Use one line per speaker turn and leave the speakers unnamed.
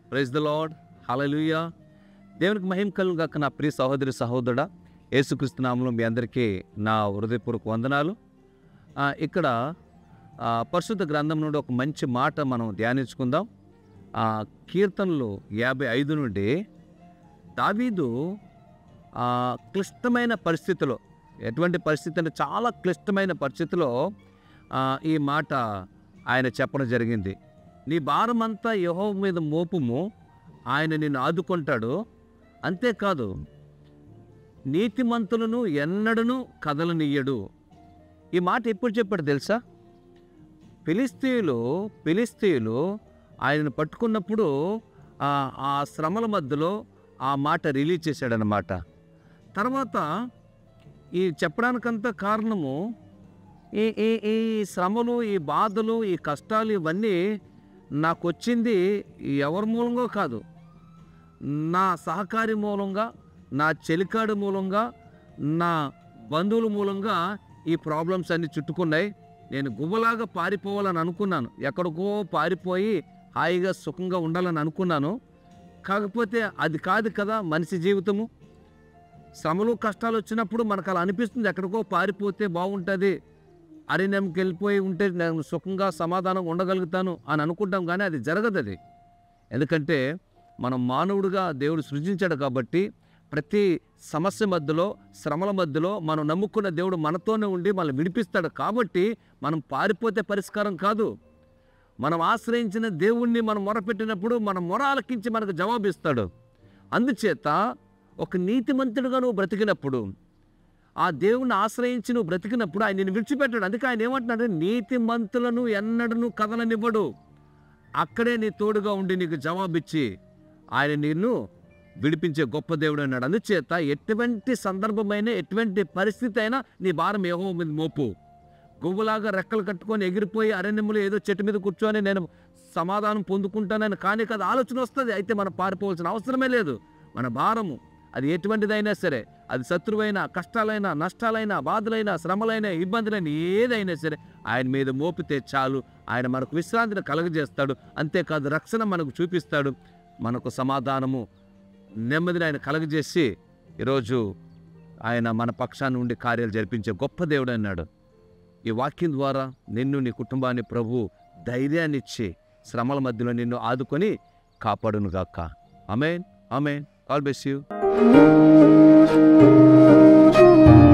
praise the lord హలలుయా దేవునికి మహిమ కలుగు గాక నా ప్రియ సహోదరి సహోదరుడా యేసుక్రీస్తు నామంలో మీ అందరికీ నా హృదయపూర్వక వందనాలు ఆ, ఇక్కడ ఆ, పరిశుద్ధ గ్రంథం నుండి ఒక మంచి మాట మనం ధ్యానించుకుందాం ఆ, కీర్తనలు యాభై ఐదు నుండి దావీదు ఆ, క్లిష్టమైన పరిస్థితిలో ఎటువంటి పరిస్థితి అంటే చాలా క్లిష్టమైన పరిస్థితిలో ఆ, ఈ మాట ఆయన చెప్పడం జరిగింది నీ భారమంతా యహో మీద మోపుము ఆయన నిన్ను ఆదుకుంటాడు అంతేకాదు నీతిమంతులను ఎన్నడను కదలనీయడు ఈ మాట ఎప్పుడు చెప్పాడు తెలుసా ఫిలిస్తీయులు ఫిలిస్తీయులు ఆయనను పట్టుకున్నప్పుడు ఆ ఆ శ్రమల మధ్యలో ఆ మాట రిలీజ్ చేశాడనమాట తర్వాత ఈ చెప్పడానికంతా కారణము ఈ ఈ ఈ శ్రమలు ఈ బాధలు ఈ కష్టాలు ఇవన్నీ నాకు వచ్చింది ఎవరి మూలంగా కాదు నా సహకారి మూలంగా నా చెలికాడు మూలంగా నా బంధువుల మూలంగా ఈ ప్రాబ్లమ్స్ అన్నీ చుట్టుకున్నాయి నేను గువ్వలాగా పారిపోవాలని అనుకున్నాను ఎక్కడికో పారిపోయి హాయిగా సుఖంగా ఉండాలని అనుకున్నాను కాకపోతే అది కాదు కదా మనిషి జీవితము శ్రమలు కష్టాలు వచ్చినప్పుడు మనకు అలా అనిపిస్తుంది ఎక్కడికో పారిపోతే బాగుంటుంది అరణ్యంకి వెళ్ళిపోయి ఉంటే నేను సుఖంగా సమాధానంగా ఉండగలుగుతాను అని అనుకుంటాం కానీ అది జరగదు అది ఎందుకంటే మనం మానవుడిగా దేవుడు సృజించాడు కాబట్టి ప్రతి సమస్య మధ్యలో శ్రమల మధ్యలో మనం నమ్ముకున్న దేవుడు మనతోనే ఉండి మనల్ని విడిపిస్తాడు కాబట్టి మనం పారిపోతే పరిష్కారం కాదు మనం ఆశ్రయించిన దేవుణ్ణి మనం మొరపెట్టినప్పుడు మన మొర ఆలకించి మనకు జవాబిస్తాడు అందుచేత ఒక నీతిమంతుడుగా నువ్వు బ్రతికినప్పుడు ఆ దేవుణ్ణి ఆశ్రయించి నువ్వు బ్రతికినప్పుడు ఆయన నిన్ను విడిచిపెట్టాడు అందుకే ఆయన ఏమంటున్నాడు నీతిమంతులను ఎన్నడను కదలనివ్వడు అక్కడే నీ తోడుగా ఉండి నీకు జవాబిచ్చి ఆయన నిన్ను విడిపించే గొప్ప దేవుడు అన్నాడు అందుచేత ఎటువంటి సందర్భమైన ఎటువంటి పరిస్థితి అయినా నీ భారం ఏహో మీద మోపు గువ్వలాగా రెక్కలు కట్టుకొని ఎగిరిపోయి అరణ్యములు ఏదో చెట్టు మీద కూర్చొని నేను సమాధానం పొందుకుంటానని కానీ కదా ఆలోచన వస్తుంది అయితే మనం పారిపోవాల్సిన అవసరమే లేదు మన భారము అది ఎటువంటిదైనా సరే అది శత్రువైనా కష్టాలైనా నష్టాలైనా బాధలైనా శ్రమలైనా ఇబ్బందులైన ఏదైనా సరే ఆయన మీద మోపితే చాలు ఆయన మనకు విశ్రాంతిని కలగజేస్తాడు అంతేకాదు రక్షణ మనకు చూపిస్తాడు మనకు సమాధానము నెమ్మదిని ఆయన కలగజేసి ఈరోజు ఆయన మన పక్షాన్ని ఉండి కార్యాలు జరిపించే గొప్ప దేవుడు అన్నాడు ఈ వాక్యం ద్వారా నిన్ను నీ కుటుంబాన్ని ప్రభు ధైర్యాన్ని ఇచ్చి శ్రమల మధ్యలో నిన్ను ఆదుకొని కాపాడునుగాక అమేన్ అమేన్ ఆల్ బెస్ యూ